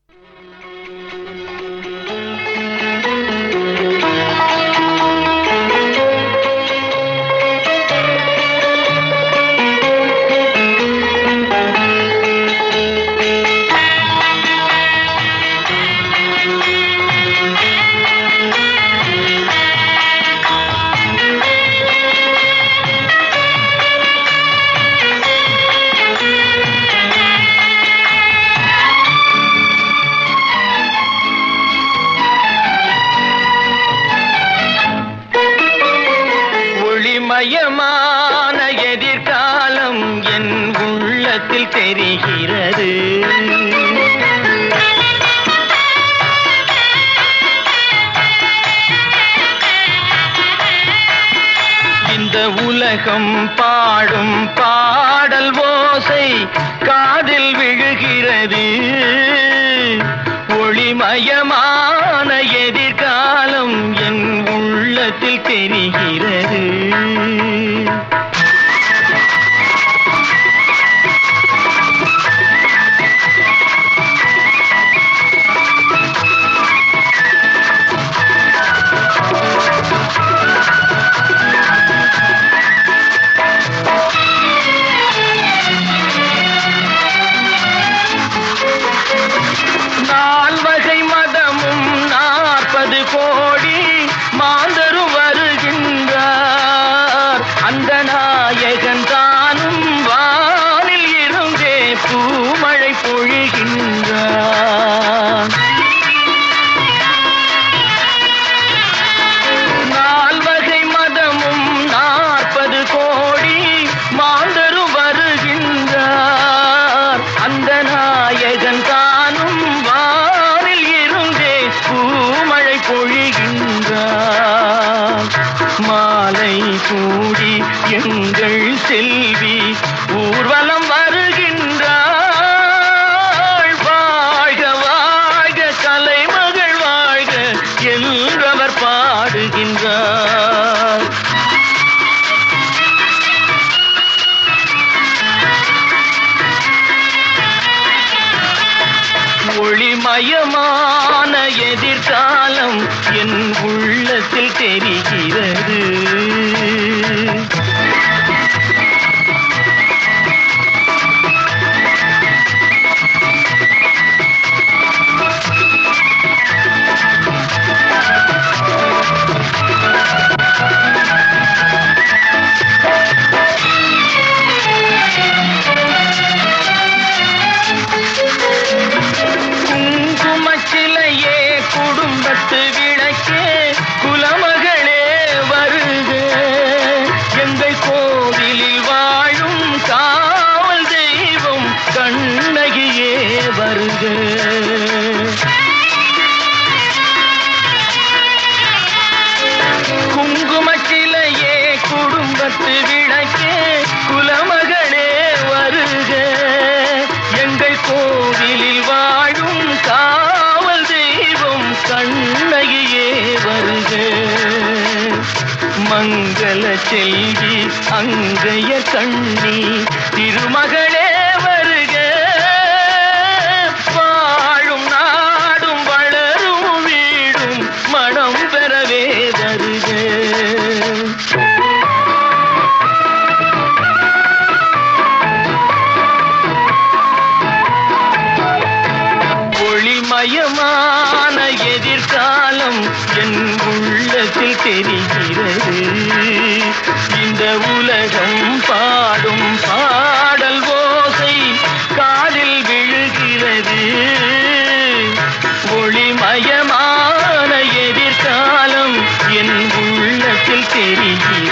ஒளிமயமான எதிர்காலம் என் உள்ளத்தில் தெரிகிறது இந்த உலகம் பாடும் பாடல் ஓசை காதில் விழுகிறது ஒளிமயமான எதிர்காலம் என் உள்ளத்தில் தெரிகிறது நால்வகை மதமும் நாற்பது கோடி மாந்தரும் வருகின்றார் அந்த நாயகன் தானும் வானில் இருந்தே பூமழை பொழிகின்றார் நால்வகை மதமும் நாற்பது கோடி மாந்தரும் வருகின்றார் அந்த நாயகன் தானும் வானில் இருந்தே பூமழை பொழிகின்றார் மாலை கூடி எங்கள் செல்வி ஊர்வலம் வருகின்றாள் வாழ்க வாழ்க கலைமகள் வாழ்க என்றவர் பாடுகின்றார் ஒளிமயமான எதிர்காலம் என் உள்ளத்தில் தெரிகிறது குங்குமச்சிலையே குடும்பத்து விளக்கே குலமகளே வருக எங்கள் கோவிலில் வாழும் காவல் தெய்வம் கண்ணகியே வருக குங்குமச்சிலையே குடும்பத்து விளக்கே குலமகளே வருக எங்கள் கோவிலில் வாழும் காவல் தெய்வம் கண்ணகியே வருக மங்கள செல்வி அங்கைய கண்ணி திருமகளே வருக வாழும் நாடும் வளரும் வீடும் மனம் பெறவே வருக ஒளிமயமான எதிர்காலம் என் உள்ளத்தில் தெரிகிறது இந்த உலகம் பாடும் பாடல் ஓசை காதில் விழுகிறது ஒளிமயமான எதிர்காலம் என் உள்ளத்தில் தெரிகிறது